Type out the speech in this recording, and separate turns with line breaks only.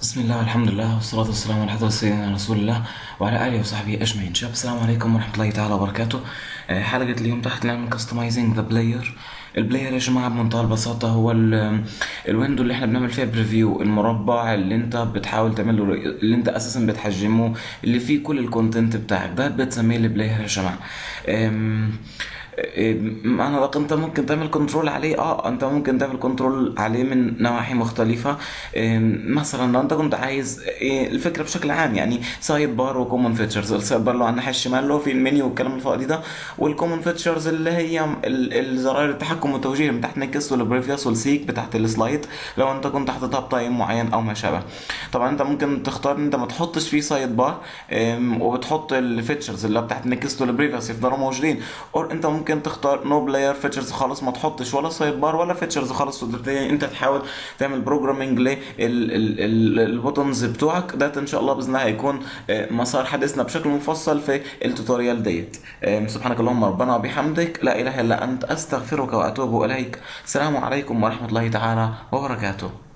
بسم الله والحمد لله والصلاة والسلام على حضرة سيدنا رسول الله وعلى آله وصحبه أجمعين شباب السلام عليكم ورحمة الله تعالى وبركاته آه، حلقة اليوم تحت نعمل كاستمايزنج ذا بلاير البلاير يا جماعة بمنتهى البساطة هو ال- الويندو اللي احنا بنعمل فيها بريفيو المربع اللي انت بتحاول تعمل له اللي انت اساسا بتحجمه اللي فيه كل الكونتنت بتاعك ده بتسميه البلاير يا جماعة أم أم، انا لك انت ممكن تعمل كنترول عليه اه انت ممكن تعمل كنترول عليه من نواحي مختلفة أم، مثلا لو انت كنت عايز إيه، الفكرة بشكل عام يعني سايد بار وكومن فيتشرز السايد بار اللي على الناحية الشمال له في المنيو والكلام الفاضي ده والكومن فيتشرز اللي هي ال- الزراير التحكم والتوجيه من تحت نكس والبريفيوس والسيك بتاعت السلايد لو انت كنت حاططها بتايم معين او ما شابه طبعا انت ممكن تختار ان انت ما تحطش فيه سايد بار أم، وبتحط الفيتشرز اللي بتاعت نكست والبريفيوس يفضلوا موجودين او انت ممكن تختار نو بلاير فيتشرز خالص ما تحطش ولا سايد بار ولا فيتشرز خالص وتبتدي انت تحاول تعمل بروجرامنج للبوتنز بتوعك ده ان شاء الله باذن الله هيكون آه، مسار حديثنا بشكل مفصل في التوتوريال ديت آم، سبحانك اللهم ربنا وبحمدك لا اله الا انت استغفرك واتوب اليك السلام عليكم ورحمه الله تعالى وبركاته